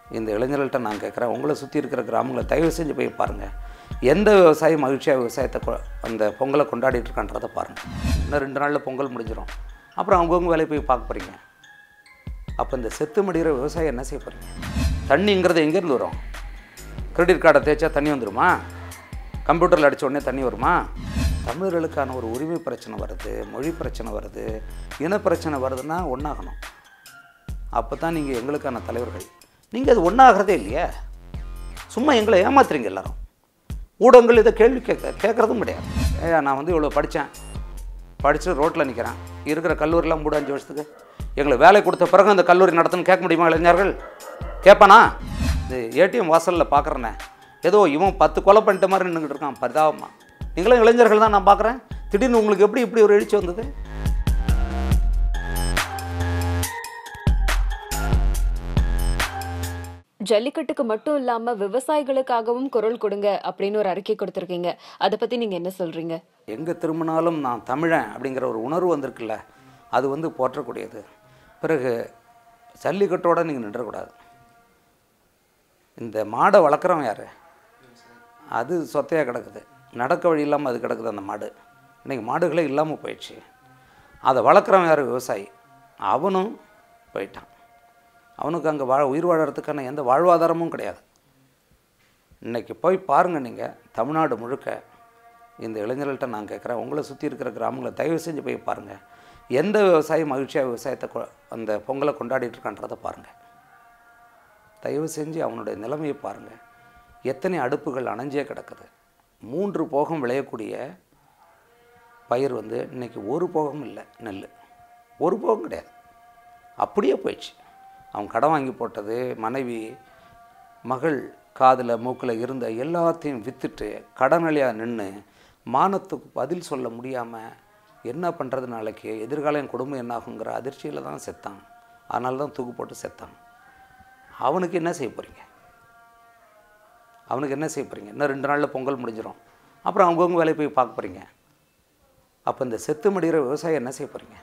இந்த இளைஞர்கள்ட்ட நான் கேட்குறேன் உங்களை சுற்றி இருக்கிற கிராமங்களை தயவு செஞ்சு போய் பாருங்கள் எந்த விவசாயி மகிழ்ச்சியாக விவசாயத்தை கொ- அந்த பொங்கலை கொண்டாடிட்டு இருக்கான்றதை பாருங்கள் இன்னும் ரெண்டு நாளில் பொங்கல் முடிஞ்சிடும் அப்புறம் அவங்கவுங்க வேலையை போய் பார்க்க போகிறீங்க அப்போ இந்த செத்து மடிகிற விவசாயம் என்ன செய்ய போகிறீங்க தண்ணிங்கிறது எங்கேருந்து வரும் கிரெடிட் கார்டை தேய்ச்சா தண்ணி வந்துருமா கம்ப்யூட்டரில் அடிச்ச உடனே தண்ணி வருமா தமிழர்களுக்கான ஒரு உரிமை பிரச்சனை வருது மொழி பிரச்சனை வருது இன பிரச்சனை வருதுன்னா ஒன்றாகணும் அப்போ தான் நீங்கள் எங்களுக்கான தலைவர்கள் நீங்கள் அது ஒன்றாகிறதே இல்லையே சும்மா எங்களை ஏமாத்துறீங்க எல்லாரும் ஊடகங்கள் இதை கேள்வி கேட்க கேட்குறதும் கிடையாது ஏயா நான் வந்து இவ்வளோ படித்தேன் படிச்சுட்டு ரோட்டில் நிற்கிறேன் இருக்கிற கல்லூரிலாம் மூட அஞ்சு வருஷத்துக்கு எங்களை வேலை கொடுத்த பிறகு அந்த கல்லூரி நடத்துன்னு கேட்க முடியுமா இளைஞர்கள் கேட்பானா இது ஏடிஎம் வாசலில் பார்க்குறேனே ஏதோ இவன் பத்து கொலை பண்ணிட்ட மாதிரி நின்றுக்கிட்டு இருக்கான் பரிதாபமா நீங்களும் இளைஞர்கள் தான் நான் பார்க்குறேன் திடீர்னு உங்களுக்கு எப்படி இப்படி ஒரு எழுச்சி வந்தது ஜல்லிக்கட்டுக்கு மட்டும் இல்லாம விவசாயிகளுக்காகவும் குரல் கொடுங்க அப்படின்னு ஒரு அறிக்கை கொடுத்திருக்கீங்க அதை பத்தி நீங்க என்ன சொல்றீங்க எங்கே திரும்பினாலும் நான் தமிழன் அப்படிங்கிற ஒரு உணர்வு வந்திருக்குல்ல அது வந்து போற்றக்கூடியது பிறகு ஜல்லிக்கட்டோட நீங்கள் நின்றக்கூடாது இந்த மாடை வளர்க்குறவன் யார் அது சொத்தையாக கிடக்குது நடக்க வழி இல்லாமல் அது கிடக்குது அந்த மாடு இன்றைக்கி மாடுகளே இல்லாமல் போயிடுச்சு அதை வளர்க்குறவன் யார் விவசாயி அவனும் போயிட்டான் அவனுக்கு அங்கே வாழ உயிர் வாழறதுக்கான எந்த வாழ்வாதாரமும் கிடையாது இன்னைக்கு போய் பாருங்கள் நீங்கள் தமிழ்நாடு முழுக்க இந்த இளைஞர்கள்ட்ட நான் கேட்குறேன் உங்களை சுற்றி இருக்கிற கிராமங்களை தயவு செஞ்சு போய் பாருங்கள் எந்த விவசாயி மகிழ்ச்சியாக விவசாயத்தை கொ- அந்த பொங்கலை கொண்டாடிட்டு இருக்கான்றதை பாருங்கள் தயவு செஞ்சு அவனுடைய நிலைமையை பாருங்கள் எத்தனை அடுப்புகள் அணைஞ்சே கிடக்குது மூன்று போகம் விளையக்கூடிய பயிர் வந்து இன்னைக்கு ஒரு போகம் இல்லை நெல் ஒரு போகம் கிடையாது அப்படியே போயிடுச்சு அவன் கடன் வாங்கி போட்டது மனைவி மகள் காதில் மூக்கில் இருந்த எல்லாத்தையும் விற்றுட்டு கடனளியாக நின்று மானத்துக்கு பதில் சொல்ல முடியாமல் என்ன பண்ணுறது நாளைக்கு எதிர்காலம் என் குடும்பம் என்னாகுங்கிற அதிர்ச்சியில் தான் செத்தான் அதனால தான் தூக்கு போட்டு செத்தான் அவனுக்கு என்ன செய்ய போகிறீங்க அவனுக்கு என்ன செய்ய போகிறீங்க இன்னும் ரெண்டு நாளில் பொங்கல் முடிஞ்சிடும் அப்புறம் அவங்கவுங்க வேலையை போய் பார்க்க போகிறீங்க அப்போ இந்த செத்து மடிகிற விவசாயம் என்ன செய்ய போகிறீங்க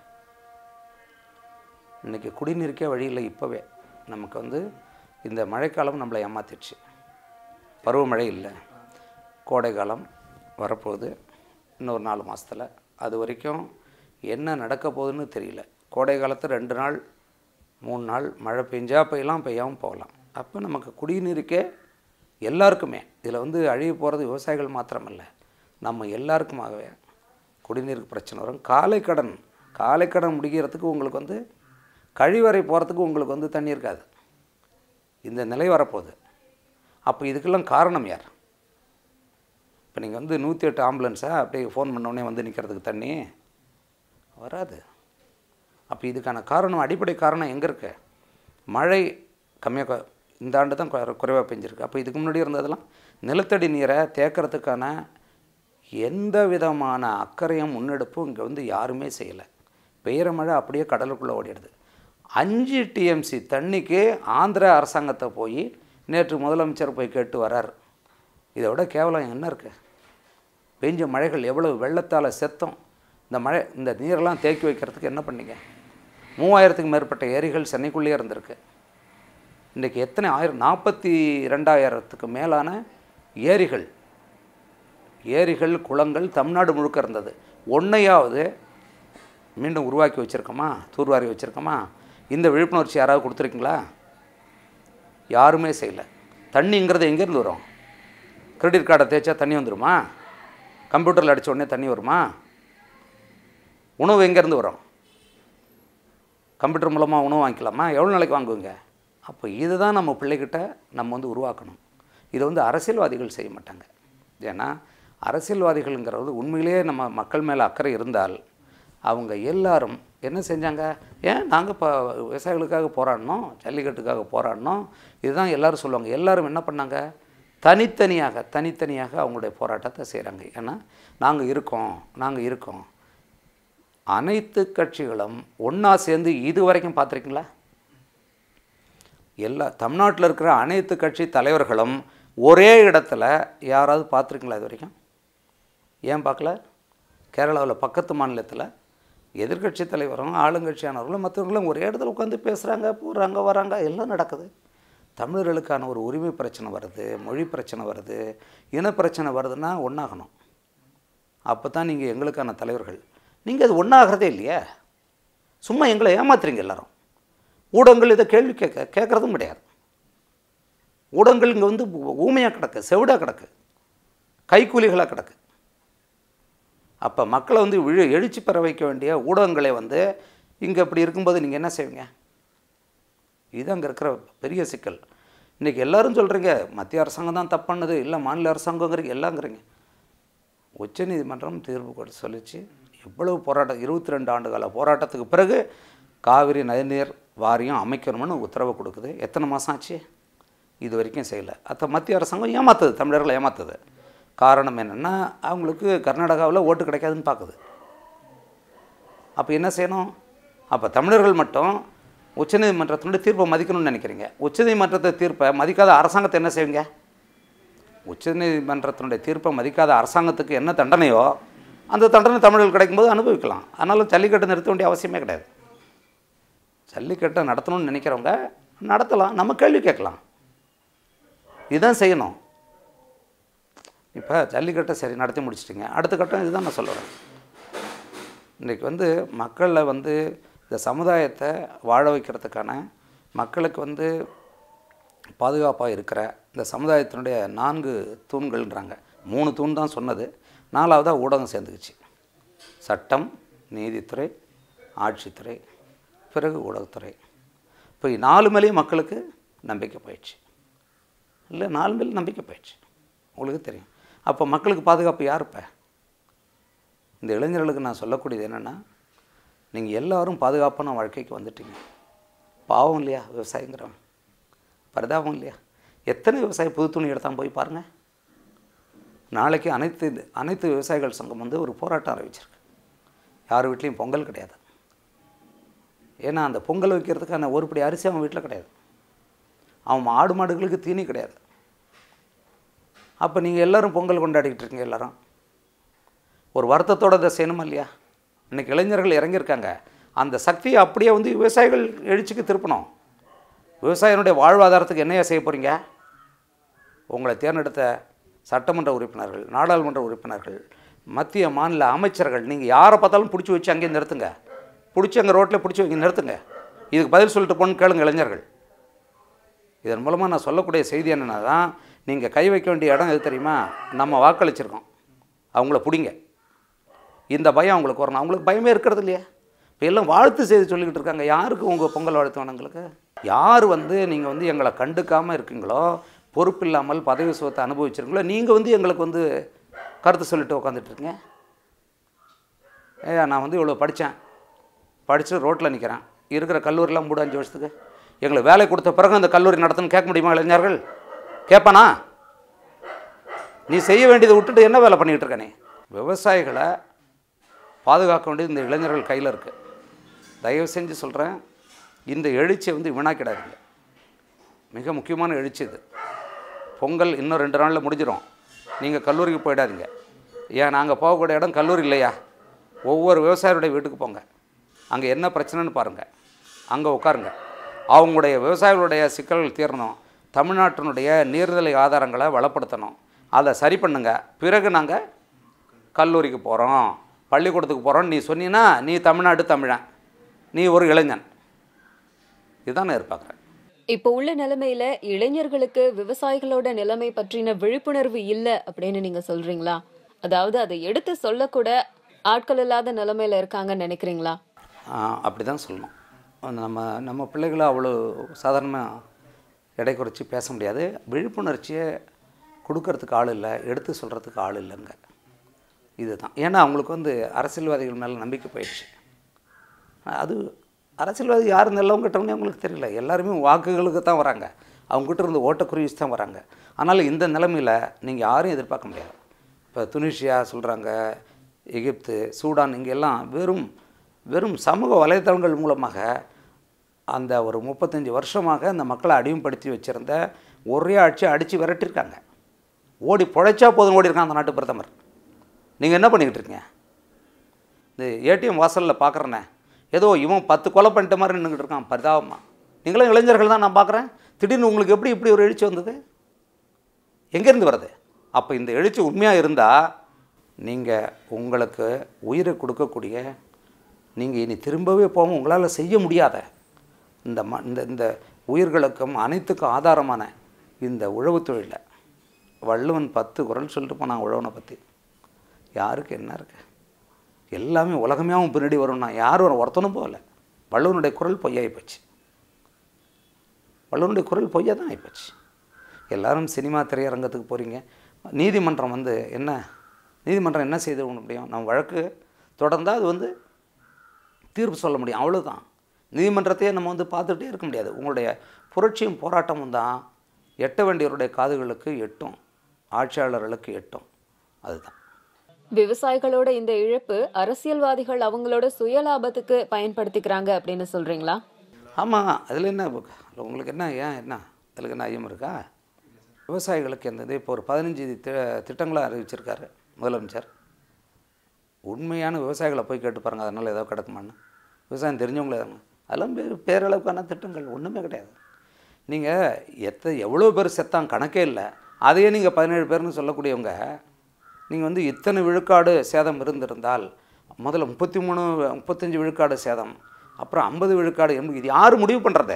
இன்றைக்கி குடிநீருக்கே வழி இல்லை இப்போவே நமக்கு வந்து இந்த மழைக்காலம் நம்மளை ஏமாத்திடுச்சு பருவமழை இல்லை கோடை காலம் வரப்போகுது இன்னொரு நாலு மாதத்தில் அது வரைக்கும் என்ன நடக்க போகுதுன்னு தெரியல கோடை காலத்தில் ரெண்டு நாள் மூணு நாள் மழை பெஞ்சா பெய்யலாம் பெய்யாமல் போகலாம் அப்போ நமக்கு குடிநீருக்கே எல்லாருக்குமே இதில் வந்து அழிய போகிறது விவசாயிகள் மாத்திரமல்ல நம்ம எல்லாருக்குமாகவே குடிநீருக்கு பிரச்சனை வரும் காலை கடன் காலை கடன் முடிக்கிறதுக்கு உங்களுக்கு வந்து கழிவறை போகிறதுக்கு உங்களுக்கு வந்து தண்ணி இருக்காது இந்த நிலை வரப்போகுது அப்போ இதுக்கெல்லாம் காரணம் யார் இப்போ நீங்கள் வந்து நூற்றி எட்டு ஆம்புலன்ஸை அப்படியே ஃபோன் பண்ணோடனே வந்து நிற்கிறதுக்கு தண்ணி வராது அப்போ இதுக்கான காரணம் அடிப்படை காரணம் எங்கே இருக்கு மழை கம்மியாக இந்த ஆண்டு தான் குறை- குறைவாக பெஞ்சிருக்கு அப்போ இதுக்கு முன்னாடி இருந்ததெல்லாம் நிலத்தடி நீரை தேக்கிறதுக்கான எந்த விதமான அக்கறையும் முன்னெடுப்பும் இங்கே வந்து யாருமே செய்யலை பெய்கிற மழை அப்படியே கடலுக்குள்ளே ஓடிடுது அஞ்சு டிஎம்சி தண்ணிக்கு ஆந்திர அரசாங்கத்தை போய் நேற்று முதலமைச்சர் போய் கேட்டு வரார் இதை விட கேவலம் என்ன இருக்குது பெஞ்ச மழைகள் எவ்வளவு வெள்ளத்தால் செத்தம் இந்த மழை இந்த நீரெல்லாம் தேக்கி வைக்கிறதுக்கு என்ன பண்ணீங்க மூவாயிரத்துக்கு மேற்பட்ட ஏரிகள் சென்னைக்குள்ளேயே இருந்திருக்கு இன்றைக்கி எத்தனை ஆயிரம் நாற்பத்தி ரெண்டாயிரத்துக்கு மேலான ஏரிகள் ஏரிகள் குளங்கள் தமிழ்நாடு முழுக்க இருந்தது ஒன்றையாவது மீண்டும் உருவாக்கி வச்சுருக்கோமா தூர்வாரி வச்சுருக்கோமா இந்த விழிப்புணர்ச்சி யாராவது கொடுத்துருக்கீங்களா யாருமே செய்யலை தண்ணிங்கிறது எங்கேருந்து வரும் கிரெடிட் கார்டை தேய்ச்சா தண்ணி வந்துருமா கம்ப்யூட்டரில் அடிச்ச உடனே தண்ணி வருமா உணவு எங்கேருந்து வரும் கம்ப்யூட்டர் மூலமாக உணவு வாங்கிக்கலாமா எவ்வளோ நாளைக்கு வாங்குவீங்க அப்போ இதுதான் நம்ம பிள்ளைகிட்ட நம்ம வந்து உருவாக்கணும் இதை வந்து அரசியல்வாதிகள் செய்ய மாட்டாங்க ஏன்னா அரசியல்வாதிகள்ங்கிறது உண்மையிலேயே நம்ம மக்கள் மேலே அக்கறை இருந்தால் அவங்க எல்லாரும் என்ன செஞ்சாங்க ஏன் நாங்கள் இப்போ விவசாயிகளுக்காக போராடினோம் ஜல்லிக்கட்டுக்காக போராடினோம் இதுதான் எல்லாரும் சொல்லுவாங்க எல்லாரும் என்ன பண்ணாங்க தனித்தனியாக தனித்தனியாக அவங்களுடைய போராட்டத்தை செய்கிறாங்க ஏன்னா நாங்கள் இருக்கோம் நாங்கள் இருக்கோம் அனைத்து கட்சிகளும் ஒன்றா சேர்ந்து இது வரைக்கும் பார்த்துருக்கீங்களா எல்லா தமிழ்நாட்டில் இருக்கிற அனைத்து கட்சி தலைவர்களும் ஒரே இடத்துல யாராவது பார்த்துருக்கீங்களா இது வரைக்கும் ஏன் பார்க்கல கேரளாவில் பக்கத்து மாநிலத்தில் எதிர்க்கட்சி தலைவரும் ஆளுங்கட்சியானவர்களும் மற்றவர்களும் ஒரே இடத்துல உட்காந்து பேசுகிறாங்க போகிறாங்க வராங்க எல்லாம் நடக்குது தமிழர்களுக்கான ஒரு உரிமை பிரச்சனை வருது மொழி பிரச்சனை வருது இன பிரச்சனை வருதுன்னா ஒன்றாகணும் அப்போ தான் நீங்கள் எங்களுக்கான தலைவர்கள் நீங்கள் அது ஒன்றாகிறதே இல்லையே சும்மா எங்களை ஏமாத்துறீங்க எல்லாரும் ஊடகங்கள் இதை கேள்வி கேட்க கேட்குறதும் கிடையாது ஊடகங்கள் இங்கே வந்து ஊமையாக கிடக்கு செவிடாக கிடக்கு கைக்கூலிகளாக கிடக்கு அப்போ மக்களை வந்து விழு எழுச்சி பெற வைக்க வேண்டிய ஊடகங்களை வந்து இங்கே இப்படி இருக்கும்போது நீங்கள் என்ன செய்வீங்க இது அங்கே இருக்கிற பெரிய சிக்கல் இன்றைக்கி எல்லாரும் சொல்கிறீங்க மத்திய அரசாங்கம் தான் தப்பு பண்ணுது இல்லை மாநில அரசாங்கங்கிறீங்க எல்லாங்கிறீங்க உச்சநீதிமன்றம் தீர்ப்பு கொடுத்து சொல்லிச்சு இவ்வளவு போராட்டம் இருபத்தி ரெண்டு ஆண்டு கால போராட்டத்துக்கு பிறகு காவிரி நதிநீர் வாரியம் அமைக்கணும்னு உத்தரவு கொடுக்குது எத்தனை மாதம் ஆச்சு இது வரைக்கும் செய்யலை அத்த மத்திய அரசாங்கம் ஏமாத்துது தமிழர்களை ஏமாத்துது காரணம் என்னென்னா அவங்களுக்கு கர்நாடகாவில் ஓட்டு கிடைக்காதுன்னு பார்க்குது அப்போ என்ன செய்யணும் அப்போ தமிழர்கள் மட்டும் உச்சநீதிமன்றத்தினுடைய தீர்ப்பை மதிக்கணும்னு நினைக்கிறீங்க உச்சநீதிமன்றத்தை தீர்ப்பை மதிக்காத அரசாங்கத்தை என்ன செய்வீங்க உச்சநீதிமன்றத்தினுடைய தீர்ப்பை மதிக்காத அரசாங்கத்துக்கு என்ன தண்டனையோ அந்த தண்டனை தமிழர்கள் கிடைக்கும்போது அனுபவிக்கலாம் அதனால ஜல்லிக்கட்டு நிறுத்த வேண்டிய அவசியமே கிடையாது ஜல்லிக்கட்டை நடத்தணும்னு நினைக்கிறவங்க நடத்தலாம் நம்ம கேள்வி கேட்கலாம் இதுதான் செய்யணும் இப்போ ஜல்லிக்கட்டை சரி நடத்தி முடிச்சிட்டிங்க அடுத்த கட்டம் இதுதான் நான் சொல்லுறேன் இன்றைக்கி வந்து மக்களில் வந்து இந்த சமுதாயத்தை வாழ வைக்கிறதுக்கான மக்களுக்கு வந்து பாதுகாப்பாக இருக்கிற இந்த சமுதாயத்தினுடைய நான்கு தூண்கள்ன்றாங்க மூணு தூண் தான் சொன்னது நாலாவதாக ஊடகம் சேர்ந்துக்குச்சு சட்டம் நீதித்துறை ஆட்சித்துறை பிறகு ஊடகத்துறை இப்போ நாலு மேலேயும் மக்களுக்கு நம்பிக்கை போயிடுச்சு இல்லை நாலு மேலே நம்பிக்கை போயிடுச்சு உங்களுக்கு தெரியும் அப்போ மக்களுக்கு பாதுகாப்பு யார் இப்போ இந்த இளைஞர்களுக்கு நான் சொல்லக்கூடியது என்னென்னா நீங்கள் எல்லாரும் பாதுகாப்பான வாழ்க்கைக்கு வந்துட்டீங்க பாவம் இல்லையா விவசாயங்கிறவன் பரிதாபம் இல்லையா எத்தனை விவசாயி புது துணி எடுத்தான் போய் பாருங்கள் நாளைக்கு அனைத்து அனைத்து விவசாயிகள் சங்கம் வந்து ஒரு போராட்டம் அறிவிச்சிருக்கு யார் வீட்லேயும் பொங்கல் கிடையாது ஏன்னா அந்த பொங்கல் வைக்கிறதுக்கான ஒருபடி அரிசி அவன் வீட்டில் கிடையாது அவன் ஆடு மாடுகளுக்கு தீனி கிடையாது அப்போ நீங்கள் எல்லோரும் பொங்கல் கொண்டாடிக்கிட்டு இருக்கீங்க எல்லாரும் ஒரு வருத்தத்தோட இதை செய்யணுமா இல்லையா இன்றைக்கி இளைஞர்கள் இறங்கியிருக்காங்க அந்த சக்தியை அப்படியே வந்து விவசாயிகள் எழுச்சிக்கு திருப்பணும் விவசாயினுடைய வாழ்வாதாரத்துக்கு என்னையா செய்ய போகிறீங்க உங்களை தேர்ந்தெடுத்த சட்டமன்ற உறுப்பினர்கள் நாடாளுமன்ற உறுப்பினர்கள் மத்திய மாநில அமைச்சர்கள் நீங்கள் யாரை பார்த்தாலும் பிடிச்சி வச்சு அங்கேயே நிறுத்துங்க பிடிச்சி அங்கே ரோட்டில் பிடிச்சி வைங்க நிறுத்துங்க இதுக்கு பதில் சொல்லிட்டு போன்னு கேளுங்க இளைஞர்கள் இதன் மூலமாக நான் சொல்லக்கூடிய செய்தி என்னென்னா தான் நீங்கள் கை வைக்க வேண்டிய இடம் எது தெரியுமா நம்ம வாக்களிச்சிருக்கோம் அவங்கள பிடிங்க இந்த பயம் அவங்களுக்கு வரணும் அவங்களுக்கு பயமே இருக்கிறது இல்லையா இப்போ எல்லாம் வாழ்த்து செய்தி சொல்லிக்கிட்டு இருக்காங்க யாருக்கு உங்கள் பொங்கல் வாழ்த்து வேணுங்களுக்கு யார் வந்து நீங்கள் வந்து எங்களை கண்டுக்காமல் இருக்கீங்களோ பொறுப்பு இல்லாமல் பதவி சுகத்தை அனுபவிச்சிருக்கீங்களோ நீங்கள் வந்து எங்களுக்கு வந்து கருத்து சொல்லிட்டு உட்காந்துட்டு இருக்கீங்க ஏயா நான் வந்து இவ்வளோ படித்தேன் படித்து ரோட்டில் நிற்கிறேன் இருக்கிற கல்லூரிலாம் மூடு அஞ்சு வருஷத்துக்கு எங்களுக்கு வேலை கொடுத்த பிறகு அந்த கல்லூரி நடத்தணும்னு கேட்க முடியுமா இளைஞர்கள் கேட்பானா நீ செய்ய வேண்டியதை விட்டுட்டு என்ன வேலை பண்ணிக்கிட்டு இருக்க நீ விவசாயிகளை பாதுகாக்க வேண்டியது இந்த இளைஞர்கள் கையில் இருக்குது தயவு செஞ்சு சொல்கிறேன் இந்த எழுச்சியை வந்து வீணாக்கிடாதீங்க மிக முக்கியமான எழுச்சி இது பொங்கல் இன்னும் ரெண்டு நாளில் முடிஞ்சிடும் நீங்கள் கல்லூரிக்கு போயிடாதீங்க ஏன் நாங்கள் போகக்கூடிய இடம் கல்லூரி இல்லையா ஒவ்வொரு விவசாயியுடைய வீட்டுக்கு போங்க அங்கே என்ன பிரச்சனைன்னு பாருங்கள் அங்கே உட்காருங்க அவங்களுடைய விவசாயிகளுடைய சிக்கல்கள் தீரணும் தமிழ்நாட்டினுடைய நீர்நிலை ஆதாரங்களை வளப்படுத்தணும் அதை சரி பண்ணுங்க பிறகு நாங்கள் கல்லூரிக்கு போகிறோம் பள்ளிக்கூடத்துக்கு போகிறோம் நீ சொன்னீன்னா நீ தமிழ்நாடு தமிழன் நீ ஒரு இளைஞன் இதுதான் நான் எதிர்பார்க்குறேன் இப்போ உள்ள நிலைமையில இளைஞர்களுக்கு விவசாயிகளோட நிலைமை பற்றின விழிப்புணர்வு இல்ல அப்படின்னு நீங்க சொல்றீங்களா அதாவது அதை எடுத்து சொல்லக்கூட ஆட்கள் இல்லாத நிலைமையில இருக்காங்கன்னு நினைக்கிறீங்களா அப்படி தான் சொல்லணும் நம்ம நம்ம பிள்ளைகளை அவ்வளோ சாதாரணமாக எடை குறைச்சி பேச முடியாது விழிப்புணர்ச்சியை கொடுக்கறதுக்கு ஆள் இல்லை எடுத்து சொல்கிறதுக்கு ஆள் இல்லைங்க இதுதான் ஏன்னா அவங்களுக்கு வந்து அரசியல்வாதிகள் மேலே நம்பிக்கை போயிடுச்சு அது அரசியல்வாதி யார் நல்லவங்க கிட்டவனே அவங்களுக்கு தெரியல எல்லாருமே வாக்குகளுக்கு தான் வராங்க அவங்ககிட்ட இருந்து ஓட்டக்குருவிஸ் தான் வராங்க அதனால் இந்த நிலைமையில் நீங்கள் யாரும் எதிர்பார்க்க முடியாது இப்போ துனிஷியா சொல்கிறாங்க எகிப்து சூடான் இங்கெல்லாம் வெறும் வெறும் சமூக வலைத்தளங்கள் மூலமாக அந்த ஒரு முப்பத்தஞ்சு வருஷமாக அந்த மக்களை அடிமைப்படுத்தி வச்சுருந்த ஒரே ஆட்சி அடித்து விரட்டியிருக்காங்க ஓடி பொழைச்சா போதும் ஓடி இருக்கான் அந்த நாட்டு பிரதமர் நீங்கள் என்ன பண்ணிக்கிட்டு இருக்கீங்க இந்த ஏடிஎம் வாசலில் பார்க்குறேனே ஏதோ இவன் பத்து கொலை பண்ணிட்ட மாதிரி நின்றுக்கிட்டு இருக்கான் பரிதாபமாக நீங்களும் இளைஞர்கள் தான் நான் பார்க்குறேன் திடீர்னு உங்களுக்கு எப்படி இப்படி ஒரு எழுச்சி வந்தது எங்கேருந்து வருது அப்போ இந்த எழுச்சி உண்மையாக இருந்தால் நீங்கள் உங்களுக்கு உயிரை கொடுக்கக்கூடிய நீங்கள் இனி திரும்பவே போகாமல் உங்களால் செய்ய முடியாத இந்த ம இந்த இந்த உயிர்களுக்கும் அனைத்துக்கும் ஆதாரமான இந்த உழவு தொழிலை வள்ளுவன் பத்து குரல் சொல்லிட்டு போனான் உழவனை பற்றி யாருக்கு என்ன இருக்கு எல்லாமே உலகமே அவன் பின்னாடி வரும்னா யாரும் ஒரு ஒருத்தனும் போகல வள்ளுவனுடைய குரல் பொய்யாகி போச்சு வள்ளுவனுடைய குரல் பொய்யா தான் ஆகிப்போச்சு எல்லாரும் சினிமா திரையரங்கத்துக்கு போகிறீங்க நீதிமன்றம் வந்து என்ன நீதிமன்றம் என்ன செய்து கொள்ள முடியும் நம்ம வழக்கு தொடர்ந்தால் அது வந்து தீர்ப்பு சொல்ல முடியும் அவ்வளவுதான் நீதிமன்றத்தையே நம்ம வந்து பார்த்துட்டே இருக்க முடியாது உங்களுடைய புரட்சியும் போராட்டமும் தான் எட்ட வேண்டியவருடைய காதுகளுக்கு எட்டும் ஆட்சியாளர்களுக்கு எட்டும் அதுதான் விவசாயிகளோட இந்த இழப்பு அரசியல்வாதிகள் அவங்களோட சுயலாபத்துக்கு பயன்படுத்திக்கிறாங்க அப்படின்னு சொல்றீங்களா ஆமாம் அதில் என்ன இருக்கு? அதுல உங்களுக்கு என்ன ஏன் என்ன அதில் என்ன ஐயம் இருக்கா விவசாயிகளுக்கு என்னது இப்போ ஒரு பதினஞ்சு தி திட்டங்களை அறிவிச்சிருக்காரு முதலமைச்சர் உண்மையான விவசாயிகளை போய் கேட்டு பாருங்கள் அதனால் ஏதோ கிடக்குமான்னு விவசாயம் தெரிஞ்சவங்களே தாங்க அதெல்லாம் பே பேரளவுக்கான திட்டங்கள் ஒன்றுமே கிடையாது நீங்கள் எத்த எவ்வளோ பேர் செத்தான் கணக்கே இல்லை அதையே நீங்கள் பதினேழு பேர்னு சொல்லக்கூடியவங்க நீங்கள் வந்து இத்தனை விழுக்காடு சேதம் இருந்திருந்தால் முதல்ல முப்பத்தி மூணு முப்பத்தஞ்சு விழுக்காடு சேதம் அப்புறம் ஐம்பது விழுக்காடு எண்பது இது யார் முடிவு பண்ணுறது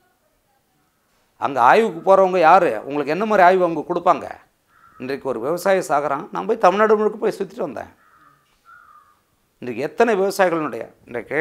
அங்கே ஆய்வுக்கு போகிறவங்க யார் உங்களுக்கு என்ன மாதிரி ஆய்வு அவங்க கொடுப்பாங்க இன்றைக்கு ஒரு விவசாயி சாகுறான் நான் போய் தமிழ்நாடு முழுக்க போய் சுற்றிட்டு வந்தேன் இன்றைக்கு எத்தனை விவசாயிகளுடைய இன்றைக்கு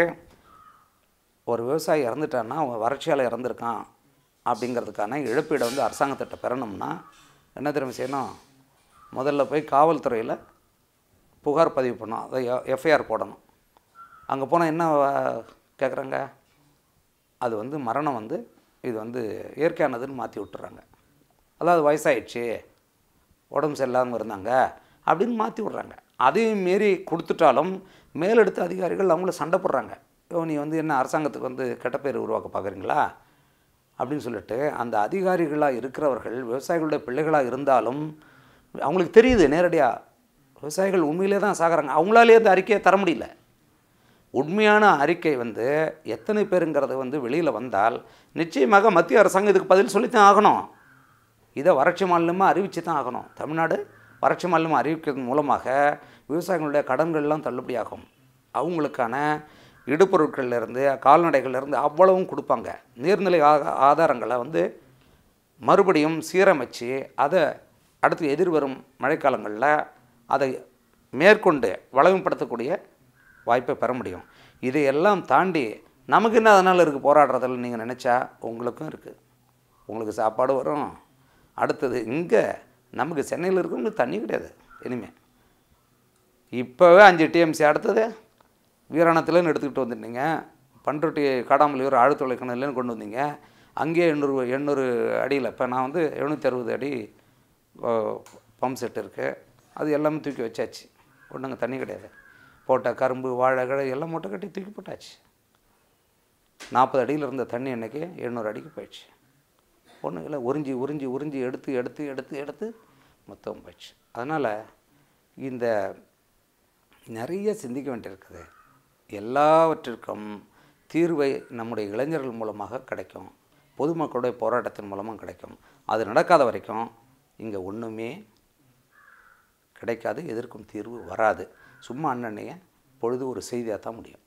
ஒரு விவசாயி இறந்துட்டான்னா அவன் வறட்சியால் இறந்துருக்கான் அப்படிங்கிறதுக்கான இழப்பீடை வந்து அரசாங்கத்திட்ட பெறணும்னா என்ன தெரியுமா செய்யணும் முதல்ல போய் காவல்துறையில் புகார் பதிவு பண்ணணும் அதை எஃப்ஐஆர் போடணும் அங்கே போனால் என்ன கேட்குறாங்க அது வந்து மரணம் வந்து இது வந்து இயற்கையானதுன்னு மாற்றி விட்டுறாங்க அதாவது வயசாயிடுச்சு உடம்பு சரியில்லாமல் இருந்தாங்க அப்படின்னு மாற்றி விட்றாங்க அதையும் மீறி கொடுத்துட்டாலும் மேலெடுத்த அதிகாரிகள் அவங்கள சண்டை போடுறாங்க ஓ நீ வந்து என்ன அரசாங்கத்துக்கு வந்து கெட்ட பேர் உருவாக்க பார்க்குறீங்களா அப்படின்னு சொல்லிட்டு அந்த அதிகாரிகளாக இருக்கிறவர்கள் விவசாயிகளுடைய பிள்ளைகளாக இருந்தாலும் அவங்களுக்கு தெரியுது நேரடியாக விவசாயிகள் உண்மையிலே தான் சாகுறாங்க அவங்களாலே அந்த அறிக்கையை தர முடியல உண்மையான அறிக்கை வந்து எத்தனை பேருங்கிறது வந்து வெளியில் வந்தால் நிச்சயமாக மத்திய அரசாங்கம் இதுக்கு பதில் சொல்லித்தான் ஆகணும் இதை வறட்சி மாநிலமாக அறிவிச்சு தான் ஆகணும் தமிழ்நாடு வறட்சி மாநிலமாக அறிவிக்கிறது மூலமாக விவசாயிகளுடைய கடன்கள்லாம் தள்ளுபடியாகும் அவங்களுக்கான இடுபொருட்கள்லேருந்து கால்நடைகள்லேருந்து அவ்வளவும் கொடுப்பாங்க நீர்நிலை ஆ- ஆதாரங்களை வந்து மறுபடியும் சீரமைச்சு அதை அடுத்து எதிர்வரும் மழைக்காலங்களில் அதை மேற்கொண்டு வளமைப்படுத்தக்கூடிய வாய்ப்பை பெற முடியும் இதையெல்லாம் தாண்டி நமக்கு என்ன அதனால் இருக்குது போராடுறதில் நீங்கள் நினச்சா உங்களுக்கும் இருக்குது உங்களுக்கு சாப்பாடு வரும் அடுத்தது இங்கே நமக்கு சென்னையில் இருக்கவங்களுக்கு தண்ணி கிடையாது இனிமேல் இப்போவே அஞ்சு டிஎம்சி அடுத்தது வீராணத்துலேருந்து எடுத்துக்கிட்டு வந்துட்டீங்க பண்ருட்டி காடாமலையூர் ஆழ்துளை கிணறுலேருந்து கொண்டு வந்தீங்க அங்கேயே எண்ணூறு எண்ணூறு அடியில் இப்போ நான் வந்து எழுநூற்றி அறுபது அடி பம்ப் செட் இருக்குது அது எல்லாமே தூக்கி வச்சாச்சு ஒன்றுங்க தண்ணி கிடையாது போட்ட கரும்பு வாழை கடை எல்லாம் மூட்டை கட்டி தூக்கி போட்டாச்சு நாற்பது அடியில் இருந்த தண்ணி அன்னைக்கு எழுநூறு அடிக்கு போயிடுச்சு ஒன்றும் இல்லை உறிஞ்சி உறிஞ்சி உறிஞ்சி எடுத்து எடுத்து எடுத்து எடுத்து மொத்தம் போயிடுச்சு அதனால் இந்த நிறைய சிந்திக்க வேண்டியிருக்குது எல்லாவற்றிற்கும் தீர்வை நம்முடைய இளைஞர்கள் மூலமாக கிடைக்கும் பொதுமக்களுடைய போராட்டத்தின் மூலமாக கிடைக்கும் அது நடக்காத வரைக்கும் இங்கே ஒன்றுமே கிடைக்காது எதற்கும் தீர்வு வராது சும்மா அண்ணனைய பொழுது ஒரு செய்தியாக தான் முடியும்